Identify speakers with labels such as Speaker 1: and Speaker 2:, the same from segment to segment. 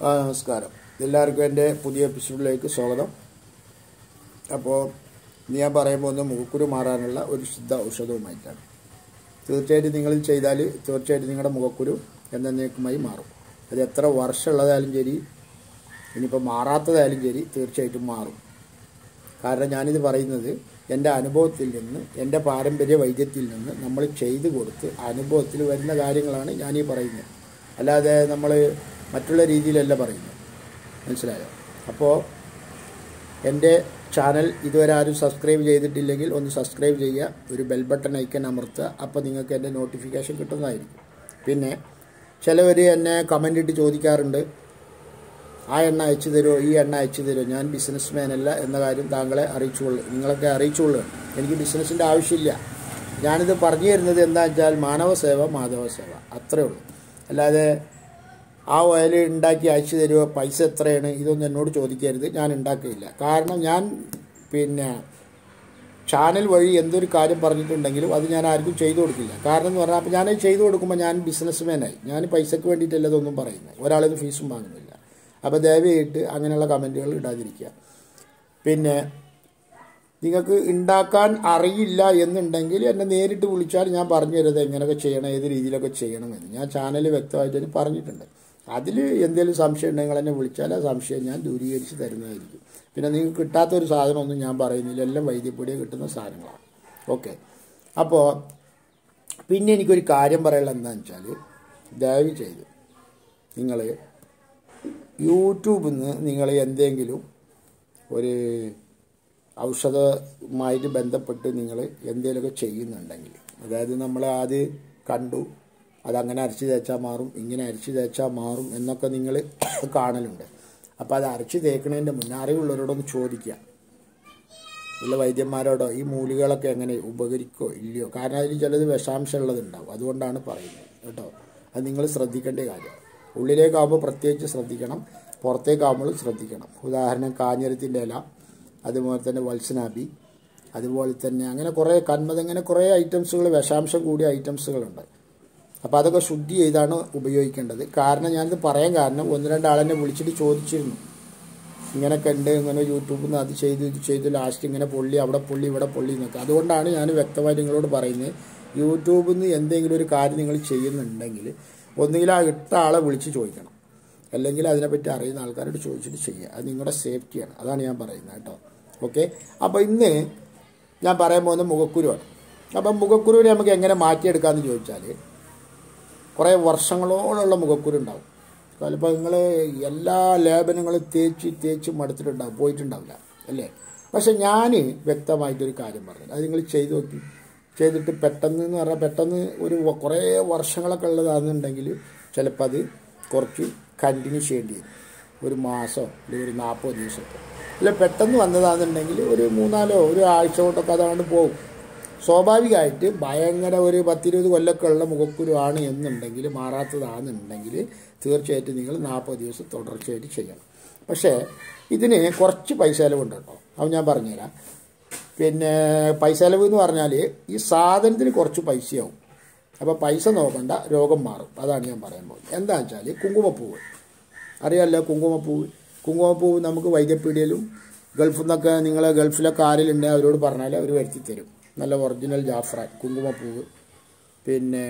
Speaker 1: ആ നമസ്കാരം എല്ലാവർക്കും എൻ്റെ പുതിയ എപ്പിസോഡിലേക്ക് സ്വാഗതം അപ്പോൾ ഇന്ന് ഞാൻ പറയാൻ പോകുന്ന മുഖക്കുരു മാറാനുള്ള ഒരു ശുദ്ധ ഔഷധവുമായിട്ടാണ് തീർച്ചയായിട്ടും നിങ്ങൾ ഇത് ചെയ്താൽ തീർച്ചയായിട്ടും നിങ്ങളുടെ മുഖക്കുരു എന്നേക്കുമായി മാറും അത് എത്ര വർഷമുള്ളതായാലും ശരി ഇനിയിപ്പോൾ മാറാത്തതായാലും ശരി തീർച്ചയായിട്ടും മാറും കാരണം ഞാനിത് പറയുന്നത് എൻ്റെ അനുഭവത്തിൽ നിന്ന് എൻ്റെ പാരമ്പര്യ വൈദ്യത്തിൽ നിന്ന് നമ്മൾ ചെയ്തു കൊടുത്ത് അനുഭവത്തിൽ വരുന്ന കാര്യങ്ങളാണ് ഞാനീ പറയുന്നത് അല്ലാതെ നമ്മൾ മറ്റുള്ള രീതിയിലല്ല പറയുന്നത് മനസ്സിലായോ അപ്പോൾ എൻ്റെ ചാനൽ ഇതുവരെ ആരും സബ്സ്ക്രൈബ് ചെയ്തിട്ടില്ലെങ്കിൽ ഒന്ന് സബ്സ്ക്രൈബ് ചെയ്യുക ഒരു ബെൽ ബട്ടൺ ഐക്കൺ അമർത്തുക അപ്പോൾ നിങ്ങൾക്ക് എൻ്റെ നോട്ടിഫിക്കേഷൻ കിട്ടുന്നതായിരിക്കും പിന്നെ ചിലവർ എന്നെ കമൻ്റ് ഇട്ട് ചോദിക്കാറുണ്ട് ആ എണ്ണ അയച്ചു തരുമോ ഈ എണ്ണ അയച്ചു തരുമോ ഞാൻ ബിസിനസ് മാനല്ല എന്ന കാര്യം താങ്കളെ അറിയിച്ചുകൊള്ളു നിങ്ങളൊക്കെ അറിയിച്ചുകൊള്ളുക എനിക്ക് ബിസിനസ്സിൻ്റെ ആവശ്യമില്ല ഞാനിത് പറഞ്ഞു തരുന്നത് എന്താ വെച്ചാൽ മാനവ സേവ മാധവ സേവ അത്രേ ഉള്ളൂ അല്ലാതെ ആ ഓയിൽ ഉണ്ടാക്കി അയച്ചു തരുമോ പൈസ എത്രയാണ് ഇതൊന്നും എന്നോട് ചോദിക്കരുത് ഞാൻ ഉണ്ടാക്കുകയില്ല കാരണം ഞാൻ പിന്നെ ചാനൽ വഴി എന്തൊരു കാര്യം പറഞ്ഞിട്ടുണ്ടെങ്കിലും അത് ഞാൻ ആർക്കും ചെയ്തു കൊടുക്കില്ല കാരണം എന്ന് പറഞ്ഞാൽ അപ്പോൾ ഞാനത് ചെയ്തു കൊടുക്കുമ്പോൾ ഞാൻ ബിസിനസ്മാനായി ഞാൻ പൈസയ്ക്ക് വേണ്ടിയിട്ടല്ല ഇതൊന്നും പറയുന്നത് ഒരാളിത് ഫീസും വാങ്ങുന്നില്ല അപ്പോൾ ദയവായിട്ട് അങ്ങനെയുള്ള കമൻറ്റുകൾ ഇടാതിരിക്കുക പിന്നെ നിങ്ങൾക്ക് ഉണ്ടാക്കാൻ അറിയില്ല എന്നുണ്ടെങ്കിൽ എന്നെ നേരിട്ട് വിളിച്ചാൽ ഞാൻ പറഞ്ഞു തരുന്നത് എങ്ങനെയൊക്കെ ചെയ്യണം ഏത് രീതിയിലൊക്കെ ചെയ്യണമെന്ന് ഞാൻ ചാനൽ വ്യക്തമായിട്ട് തന്നെ പറഞ്ഞിട്ടുണ്ട് അതിൽ എന്തെങ്കിലും സംശയം ഉണ്ടെങ്കിൽ എന്നെ വിളിച്ചാൽ ആ സംശയം ഞാൻ ദൂരീകരിച്ച് തരുന്നതായിരിക്കും പിന്നെ നിങ്ങൾക്ക് കിട്ടാത്ത ഒരു സാധനമൊന്നും ഞാൻ പറയുന്നില്ല എല്ലാം വൈദ്യപ്പൊടിയെ കിട്ടുന്ന സാധനങ്ങളാണ് ഓക്കെ അപ്പോൾ പിന്നെ എനിക്കൊരു കാര്യം പറയാനുള്ള എന്താണെന്ന് വെച്ചാൽ ദയവ് ചെയ്ത് നിങ്ങൾ യൂട്യൂബിൽ നിന്ന് നിങ്ങൾ എന്തെങ്കിലും ഒരു ഔഷധമായിട്ട് ബന്ധപ്പെട്ട് നിങ്ങൾ എന്തെങ്കിലുമൊക്കെ ചെയ്യുന്നുണ്ടെങ്കിൽ അതായത് നമ്മൾ ആദ്യം കണ്ടു അതങ്ങനെ അരച്ച് തേച്ചാൽ മാറും ഇങ്ങനെ അരച്ച് തേച്ചാൽ മാറും എന്നൊക്കെ നിങ്ങൾ കാണലുണ്ട് അപ്പോൾ അത് അരച്ച് തേക്കണതിൻ്റെ മുന്നേ അറിവുള്ളവരോടൊന്ന് ചോദിക്കുക ഉള്ള വൈദ്യന്മാരോടോ ഈ മൂലികളൊക്കെ എങ്ങനെ ഉപകരിക്കോ ഇല്ലയോ കാരണം അതിൽ ചിലത് വിഷാംശം ഉള്ളതുണ്ടാവും അതുകൊണ്ടാണ് പറയുന്നത് കേട്ടോ അത് നിങ്ങൾ ശ്രദ്ധിക്കേണ്ട കാര്യം ഉള്ളിലേക്കാവുമ്പോൾ പ്രത്യേകിച്ച് ശ്രദ്ധിക്കണം പുറത്തേക്കാവുമ്പോൾ ശ്രദ്ധിക്കണം ഉദാഹരണം കാഞ്ഞിരത്തിൻ്റെ ഇല അതുപോലെ തന്നെ വത്സനാബി അതുപോലെ തന്നെ അങ്ങനെ കുറേ കന്മത അങ്ങനെ കുറേ ഐറ്റംസുകൾ വിഷാംശം കൂടിയ ഐറ്റംസുകളുണ്ട് അപ്പോൾ അതൊക്കെ ശുദ്ധി ചെയ്താണ് ഉപയോഗിക്കേണ്ടത് കാരണം ഞാനിത് പറയാൻ കാരണം ഒന്ന് രണ്ടാളെന്നെ വിളിച്ചിട്ട് ചോദിച്ചിരുന്നു ഇങ്ങനെയൊക്കെ ഉണ്ട് ഇങ്ങനെ യൂട്യൂബിൽ നിന്ന് അത് ചെയ്തു ഇത് ചെയ്തു ലാസ്റ്റ് ഇങ്ങനെ പൊള്ളി അവിടെ പൊള്ളി ഇവിടെ പൊള്ളി എന്നൊക്കെ അതുകൊണ്ടാണ് ഞാൻ വ്യക്തമായി നിങ്ങളോട് പറയുന്നത് യൂട്യൂബിൽ നിന്ന് എന്തെങ്കിലും ഒരു കാര്യം നിങ്ങൾ ചെയ്യുന്നുണ്ടെങ്കിൽ ഒന്നുകിൽ ആ ഇട്ട ആളെ വിളിച്ച് ചോദിക്കണം അല്ലെങ്കിൽ അതിനെപ്പറ്റി അറിയുന്ന ആൾക്കാരോട് ചോദിച്ചിട്ട് ചെയ്യുക അത് നിങ്ങളുടെ സേഫ്റ്റിയാണ് അതാണ് ഞാൻ പറയുന്നത് കേട്ടോ ഓക്കെ അപ്പോൾ ഇന്ന് ഞാൻ പറയാൻ പോകുന്നത് മുഖക്കുരുവാണ് അപ്പം മുഖക്കുരുവിനെ നമുക്ക് എങ്ങനെ മാറ്റിയെടുക്കാമെന്ന് ചോദിച്ചാൽ കുറേ വർഷങ്ങളോളമുള്ള മുഖക്കുരു ഉണ്ടാവും ചിലപ്പോൾ നിങ്ങൾ എല്ലാ ലേപനങ്ങളും തേച്ച് തേച്ച് മടുത്തിട്ടുണ്ടാവും പോയിട്ടുണ്ടാവില്ല അല്ലേ പക്ഷെ ഞാൻ വ്യക്തമായിട്ടൊരു കാര്യം പറഞ്ഞു അത് നിങ്ങൾ ചെയ്തു നോക്കി ചെയ്തിട്ട് പെട്ടെന്ന് എന്ന് പറഞ്ഞാൽ പെട്ടെന്ന് ഒരു കുറേ വർഷങ്ങളൊക്കെ ഉള്ളതാണെന്നുണ്ടെങ്കിൽ ചിലപ്പോൾ അത് കുറച്ച് കണ്ടിന്യൂ ചെയ്യേണ്ടി വരും ഒരു മാസമോ അല്ലെങ്കിൽ ഒരു നാൽപ്പത് ദിവസമൊക്കെ അല്ല പെട്ടെന്ന് വന്നതാണെന്നുണ്ടെങ്കിൽ ഒരു മൂന്നാലോ ഒരു ആഴ്ച കൊണ്ടൊക്കെ അതാണ്ട് പോകും സ്വാഭാവികമായിട്ട് ഭയങ്കര ഒരു പത്തിരുപത് കൊല്ലമൊക്കെ ഉള്ള മുഖക്കുരു ആണ് എന്നുണ്ടെങ്കിൽ മാറാത്തതാണെന്നുണ്ടെങ്കിൽ തീർച്ചയായിട്ടും നിങ്ങൾ നാൽപ്പത് ദിവസം തുടർച്ചയായിട്ട് ചെയ്യണം പക്ഷേ ഇതിന് കുറച്ച് പൈസ ചിലവുണ്ട് കേട്ടോ അത് ഞാൻ പറഞ്ഞുതരാം പിന്നെ പൈസ ചിലവ് എന്ന് പറഞ്ഞാൽ ഈ സാധനത്തിന് കുറച്ച് പൈസയാവും അപ്പോൾ പൈസ നോക്കണ്ട രോഗം മാറും അതാണ് ഞാൻ പറയാൻ പോകുന്നത് എന്താണെന്ന് വെച്ചാൽ കുങ്കുമപ്പൂവ് അറിയാമല്ലോ കുങ്കുമപ്പൂവ് കുങ്കുമപ്പൂവ് നമുക്ക് വൈദ്യപ്പീടിയയിലും ഗൾഫിൽ നിന്നൊക്കെ നിങ്ങൾ ഗൾഫിലൊക്കെ ആരിലുണ്ടെങ്കിൽ അവരോട് പറഞ്ഞാൽ അവർ വരുത്തി തരും നല്ല ഒറിജിനൽ ജാഫ്രാൻ കുങ്കുമപ്പൂവ് പിന്നെ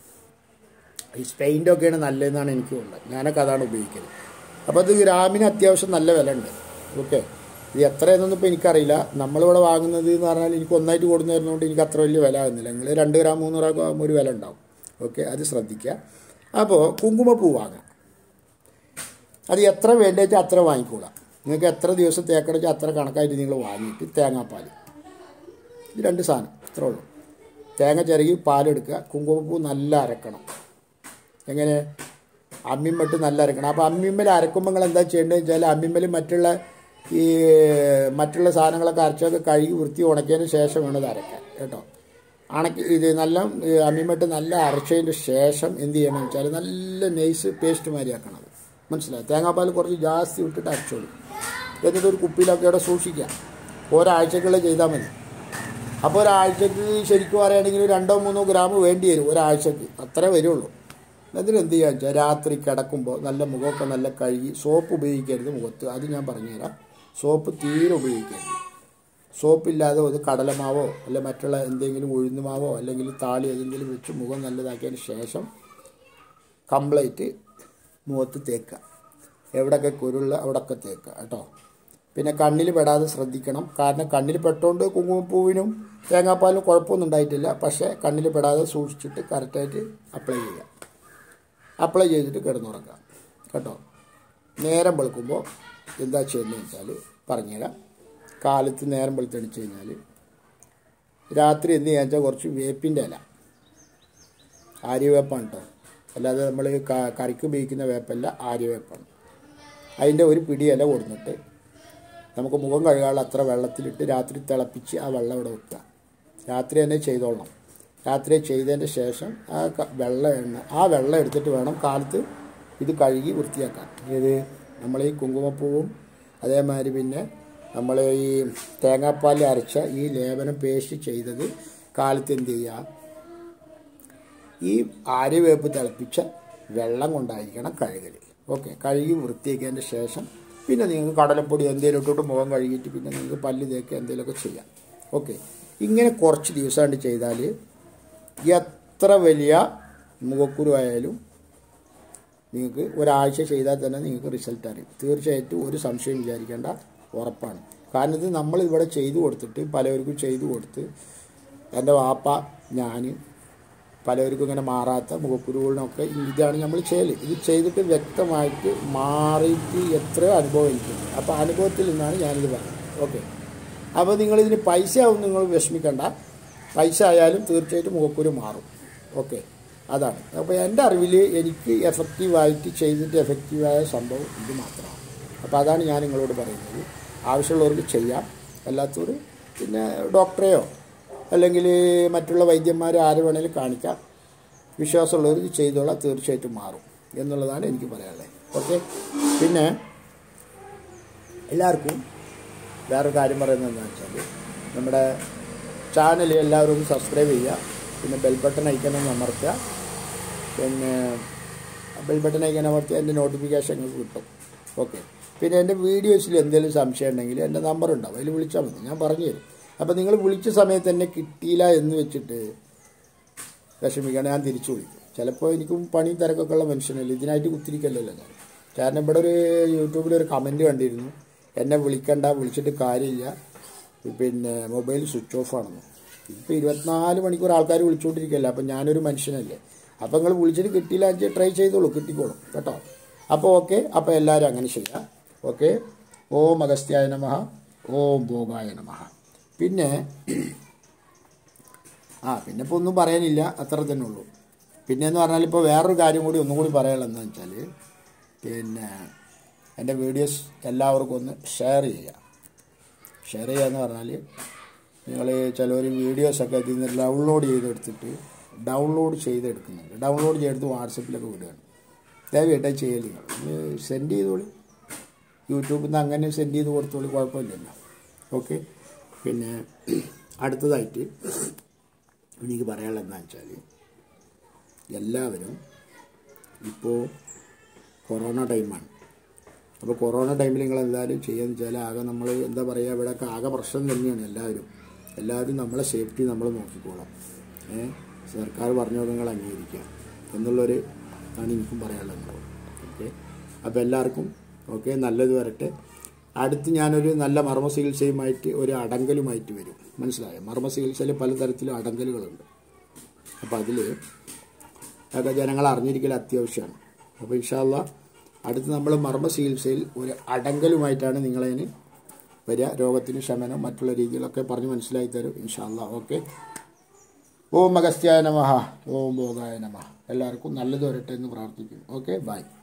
Speaker 1: ഈ സ്പെയിൻ്റെ ഒക്കെയാണ് നല്ലതെന്നാണ് എനിക്ക് തോന്നുന്നത് ഞാനൊക്കെ അതാണ് ഉപയോഗിക്കുന്നത് അപ്പോൾ അത് ഗ്രാമിന് അത്യാവശ്യം നല്ല വില ഉണ്ട് ഓക്കെ ഇത് എത്രയെന്നൊന്നും ഇപ്പോൾ എനിക്കറിയില്ല നമ്മളിവിടെ വാങ്ങുന്നത് എന്ന് പറഞ്ഞാൽ എനിക്ക് ഒന്നായിട്ട് കൊടുന്നു തരുന്നതുകൊണ്ട് എനിക്ക് അത്ര വലിയ വില ആകുന്നില്ല നിങ്ങൾ രണ്ട് ഗ്രാം മൂന്ന് ഗ്രാം ആകുമ്പോൾ ഒരു വില ഉണ്ടാവും ഓക്കെ അത് ശ്രദ്ധിക്കുക അപ്പോൾ കുങ്കുമപ്പൂ വാങ്ങാം അത് എത്ര വേണ്ടേച്ചാൽ അത്ര വാങ്ങിക്കോളാം നിങ്ങൾക്ക് എത്ര ദിവസം തേക്കണം വെച്ചാൽ അത്ര കണക്കായിട്ട് നിങ്ങൾ വാങ്ങിയിട്ട് തേങ്ങാപ്പാൽ ഇത് രണ്ട് സാധനം ഇത്രേ ഉള്ളൂ തേങ്ങ ചിരകി പാലെടുക്കുക കുങ്കുമപ്പൂ നല്ല അരക്കണം എങ്ങനെ അമ്മിമ്മട്ട് നല്ല അരക്കണം അപ്പോൾ അമ്മിമ്മൽ അരക്കുമ്പോൾ നിങ്ങൾ എന്താ ചെയ്യേണ്ടത് വെച്ചാൽ അമ്മിമ്മൽ മറ്റുള്ള ഈ മറ്റുള്ള സാധനങ്ങളൊക്കെ അരച്ചൊക്കെ കഴുകി വൃത്തി ഉണക്കിയതിന് ശേഷം വേണം ഇത് അരക്കാൻ കേട്ടോ അണക്കി ഇത് നല്ല അമ്മിമ്മട്ട് നല്ല അരച്ചതിന് ശേഷം എന്ത് ചെയ്യണമെന്ന് വെച്ചാൽ നല്ല നൈസ് പേസ്റ്റ് മാതിരി ആക്കണം അത് മനസ്സിലായി തേങ്ങാപ്പാൽ കുറച്ച് ജാസ്തി വിട്ടിട്ട് അരച്ചോളൂ എന്നിട്ട് ഒരു കുപ്പിയിലൊക്കെ ഇവിടെ സൂക്ഷിക്കുക ഒരാഴ്ചക്കുള്ള ചെയ്താൽ മതി അപ്പോൾ ഒരാഴ്ചക്ക് ശരിക്കും പറയുകയാണെങ്കിൽ രണ്ടോ മൂന്നോ ഗ്രാം വേണ്ടി വരും ഒരാഴ്ചക്ക് അത്രേ വരുള്ളൂ അതിന് എന്ത് ചെയ്യുക വെച്ചാൽ രാത്രി കിടക്കുമ്പോൾ നല്ല മുഖമൊക്കെ നല്ല കഴുകി സോപ്പ് ഉപയോഗിക്കരുത് മുഖത്ത് അത് ഞാൻ പറഞ്ഞുതരാം സോപ്പ് തീരെ ഉപയോഗിക്കരുത് സോപ്പില്ലാതെ ഒരു കടലമാവോ അല്ലെ മറ്റുള്ള എന്തെങ്കിലും ഉഴുന്നുമാവോ അല്ലെങ്കിൽ താളി ഏതെങ്കിലും വെച്ച് മുഖം നല്ലതാക്കിയതിന് ശേഷം കംപ്ലീറ്റ് മുഖത്ത് തേക്കുക എവിടെയൊക്കെ കുരുള്ള അവിടെയൊക്കെ തേക്കുക കേട്ടോ പിന്നെ കണ്ണിൽ പെടാതെ ശ്രദ്ധിക്കണം കാരണം കണ്ണിൽ പെട്ടുകൊണ്ട് കുങ്കുമപ്പൂവിനും തേങ്ങാപ്പാലിനും കുഴപ്പമൊന്നും ഉണ്ടായിട്ടില്ല പക്ഷേ കണ്ണിൽ പെടാതെ സൂക്ഷിച്ചിട്ട് കറക്റ്റായിട്ട് അപ്ലൈ ചെയ്യുക അപ്ലൈ ചെയ്തിട്ട് കിടന്നുറങ്ങുക കേട്ടോ നേരം വെളുക്കുമ്പോൾ എന്താ ചെയ്യുന്നത് വെച്ചാൽ പറഞ്ഞുതരാം കാലത്ത് നേരം വെളുത്തടിച്ച് കഴിഞ്ഞാൽ രാത്രി എന്ത് ചെയ്യാന്ന് വെച്ചാൽ കുറച്ച് വേപ്പിൻ്റെ ഇല ആര്യവേപ്പാണ് കേട്ടോ അല്ലാതെ നമ്മൾ കറിക്ക് ഉപയോഗിക്കുന്ന വേപ്പല്ല ആര്യവേപ്പാണ് അതിൻ്റെ ഒരു പിടി ഇല കൊടുത്തിട്ട് നമുക്ക് മുഖം കഴുകാനുള്ള അത്ര വെള്ളത്തിലിട്ട് രാത്രി തിളപ്പിച്ച് ആ വെള്ളം ഇവിടെ വെക്കുക രാത്രി തന്നെ ചെയ്തോളണം രാത്രി ചെയ്തതിൻ്റെ ശേഷം ആ ക- വെള്ള എണ്ണ ആ വെള്ളം എടുത്തിട്ട് വേണം കാലത്ത് ഇത് കഴുകി വൃത്തിയാക്കാൻ ഇത് നമ്മൾ ഈ കുങ്കുമപ്പൂവും അതേമാതിരി പിന്നെ നമ്മൾ ഈ തേങ്ങാപ്പാലിൽ അരച്ച ഈ ലേപനം പേസ്റ്റ് ചെയ്തത് കാലത്ത് എന്ത് ചെയ്യുക ഈ ആര്യവേപ്പ് തിളപ്പിച്ച വെള്ളം കൊണ്ടായിരിക്കണം കഴുകൽ ഓക്കെ കഴുകി വൃത്തിയാക്കിയതിൻ്റെ ശേഷം പിന്നെ നിങ്ങൾക്ക് കടലപ്പൊടി എന്തെങ്കിലും ഇട്ടിട്ട് മുഖം കഴുകിയിട്ട് പിന്നെ നിങ്ങൾക്ക് പല്ല് തേക്കുക എന്തെങ്കിലുമൊക്കെ ചെയ്യാം ഓക്കെ ഇങ്ങനെ കുറച്ച് ദിവസം കൊണ്ട് ചെയ്താൽ എത്ര വലിയ മുഖക്കുരു ആയാലും നിങ്ങൾക്ക് ഒരാഴ്ച ചെയ്താൽ തന്നെ നിങ്ങൾക്ക് റിസൾട്ട് അറിയും തീർച്ചയായിട്ടും ഒരു സംശയം വിചാരിക്കേണ്ട ഉറപ്പാണ് കാരണം ഇത് നമ്മൾ ഇവിടെ ചെയ്തു കൊടുത്തിട്ട് പലവർക്കും ചെയ്തു കൊടുത്ത് എൻ്റെ വാപ്പ ഞാൻ പലവർക്കും ഇങ്ങനെ മാറാത്ത മുഖക്കുരുവിനൊക്കെ ഇതാണ് നമ്മൾ ചെയ്യൽ ഇത് ചെയ്തിട്ട് വ്യക്തമായിട്ട് മാറിയിട്ട് എത്രയോ അനുഭവം എനിക്കുണ്ട് അപ്പോൾ അനുഭവത്തിൽ നിന്നാണ് ഞാനിത് പറയുന്നത് ഓക്കെ അപ്പോൾ നിങ്ങളിതിന് പൈസ ആവും നിങ്ങൾ വിഷമിക്കണ്ട പൈസ ആയാലും തീർച്ചയായിട്ടും മുഖക്കുരു മാറും ഓക്കെ അതാണ് അപ്പോൾ എൻ്റെ അറിവിൽ എനിക്ക് എഫക്റ്റീവായിട്ട് ചെയ്തിട്ട് എഫക്റ്റീവായ സംഭവം ഇത് മാത്രമാണ് അപ്പോൾ അതാണ് ഞാൻ നിങ്ങളോട് പറയുന്നത് ആവശ്യമുള്ളവർക്ക് ചെയ്യാം അല്ലാത്തവർ പിന്നെ ഡോക്ടറെയോ അല്ലെങ്കിൽ മറ്റുള്ള വൈദ്യന്മാരെ ആരെ വേണേലും കാണിക്കാം വിശ്വാസമുള്ളവർക്ക് ചെയ്തോളാം തീർച്ചയായിട്ടും മാറും എന്നുള്ളതാണ് എനിക്ക് പറയാനുള്ളത് ഓക്കെ പിന്നെ എല്ലാവർക്കും വേറൊരു കാര്യം പറയുന്നത് എന്താണെന്ന് വെച്ചാൽ നമ്മുടെ ചാനൽ എല്ലാവരും ഒന്ന് സബ്സ്ക്രൈബ് ചെയ്യുക പിന്നെ ബെൽ ബട്ടൺ ഐക്കൺ ഒന്ന് അമർത്തുക പിന്നെ ബെൽ ബട്ടൺ ഐക്കൺ അമർത്തി എൻ്റെ നോട്ടിഫിക്കേഷൻ നിങ്ങൾക്ക് കിട്ടും ഓക്കെ പിന്നെ എൻ്റെ വീഡിയോസിൽ എന്തെങ്കിലും സംശയം ഉണ്ടെങ്കിൽ എൻ്റെ നമ്പർ ഉണ്ടാവും അതിൽ വിളിച്ചാൽ മതി ഞാൻ പറഞ്ഞു തരും അപ്പോൾ നിങ്ങൾ വിളിച്ച സമയത്ത് എന്നെ കിട്ടിയില്ല എന്ന് വെച്ചിട്ട് വിഷമിക്കണം ഞാൻ തിരിച്ചു വിളിക്കും ചിലപ്പോൾ എനിക്കും പണി തിരക്കൊക്കെ ഉള്ള മനുഷ്യനല്ലേ ഇതിനായിട്ട് കുത്തിരിക്കല്ലല്ലോ ഞാൻ കാരണം ഇവിടെ ഒരു യൂട്യൂബിൽ ഒരു കമൻറ്റ് കണ്ടിരുന്നു എന്നെ വിളിക്കണ്ട വിളിച്ചിട്ട് കാര്യമില്ല പിന്നെ മൊബൈൽ സ്വിച്ച് ഓഫ് ആണെന്ന് ഇപ്പോൾ ഇരുപത്തിനാല് മണിക്കൂർ ആൾക്കാർ വിളിച്ചുകൊണ്ടിരിക്കുകയല്ലേ അപ്പം ഞാനൊരു മനുഷ്യനല്ലേ അപ്പം നിങ്ങൾ വിളിച്ചിട്ട് കിട്ടിയില്ല എന്ന് ട്രൈ ചെയ്തോളൂ കിട്ടിക്കോളും കേട്ടോ അപ്പോൾ ഓക്കെ അപ്പോൾ എല്ലാവരും അങ്ങനെ ചെയ്യാം ഓക്കെ ഓം അഗസ്ത്യായ നമഃ ഓം ഭോഗായ നമഃ പിന്നെ ആ പിന്നെ ഇപ്പോൾ ഒന്നും പറയാനില്ല അത്ര തന്നെ ഉള്ളൂ പിന്നെ എന്ന് പറഞ്ഞാൽ ഇപ്പോൾ വേറൊരു കാര്യം കൂടി ഒന്നും കൂടി പറയാനുള്ളത് എന്താണെന്ന് വെച്ചാൽ പിന്നെ എൻ്റെ വീഡിയോസ് എല്ലാവർക്കും ഒന്ന് ഷെയർ ചെയ്യുക ഷെയർ ചെയ്യുക എന്ന് പറഞ്ഞാൽ നിങ്ങൾ ചിലർ വീഡിയോസൊക്കെ ഇതിൽ നിന്ന് ഡൗൺലോഡ് ചെയ്തെടുത്തിട്ട് ഡൗൺലോഡ് ചെയ്തെടുക്കുന്നുണ്ട് ഡൗൺലോഡ് ചെയ്തെടുത്ത് വാട്സപ്പിലൊക്കെ വിടുകയാണ് ദയവായിട്ട് ചെയ്യൽ നിങ്ങൾ സെൻഡ് ചെയ്തോളി യൂട്യൂബിൽ നിന്ന് അങ്ങനെ സെൻഡ് ചെയ്ത് കൊടുത്തോളി കുഴപ്പമില്ലല്ലോ ഓക്കെ പിന്നെ അടുത്തതായിട്ട് എനിക്ക് പറയാനുള്ളത് എന്താണെന്ന് വെച്ചാൽ എല്ലാവരും ഇപ്പോൾ കൊറോണ ടൈമാണ് അപ്പോൾ കൊറോണ ടൈമിൽ നിങ്ങൾ എന്തായാലും ചെയ്യുകയെന്ന് വെച്ചാൽ ആകെ നമ്മൾ എന്താ പറയുക ഇവിടെയൊക്കെ ആകെ പ്രശ്നം തന്നെയാണ് എല്ലാവരും എല്ലാവരും നമ്മളെ സേഫ്റ്റി നമ്മൾ നോക്കിക്കോളാം ഏ സർക്കാർ പറഞ്ഞത് നിങ്ങൾ അംഗീകരിക്കുക എന്നുള്ളൊരു ആണ് എനിക്കും പറയാനുള്ളത് ഓക്കെ അപ്പോൾ എല്ലാവർക്കും ഓക്കെ നല്ലത് വരട്ടെ അടുത്ത് ഞാനൊരു നല്ല മർമ്മ ചികിത്സയുമായിട്ട് ഒരു അടങ്കലുമായിട്ട് വരും മനസ്സിലായോ മർമ്മ ചികിത്സയിൽ പലതരത്തിലും അടങ്കലുകളുണ്ട് അപ്പോൾ അതിൽ ഒക്കെ ജനങ്ങൾ അറിഞ്ഞിരിക്കൽ അത്യാവശ്യമാണ് അപ്പോൾ ഇൻഷാല്ല അടുത്ത് നമ്മൾ മർമ്മ ചികിത്സയിൽ ഒരു അടങ്കലുമായിട്ടാണ് നിങ്ങളതിന് വരിക രോഗത്തിന് ശമനം മറ്റുള്ള രീതികളൊക്കെ പറഞ്ഞ് മനസ്സിലാക്കി തരും ഇൻഷാല്ല ഓക്കെ ഓം അഗസ്ത്യായ നമഃ ഓം ഭോഗായ നമഃ എല്ലാവർക്കും നല്ലത് വരട്ടെ എന്ന് പ്രാർത്ഥിക്കുന്നു ഓക്കെ ബൈ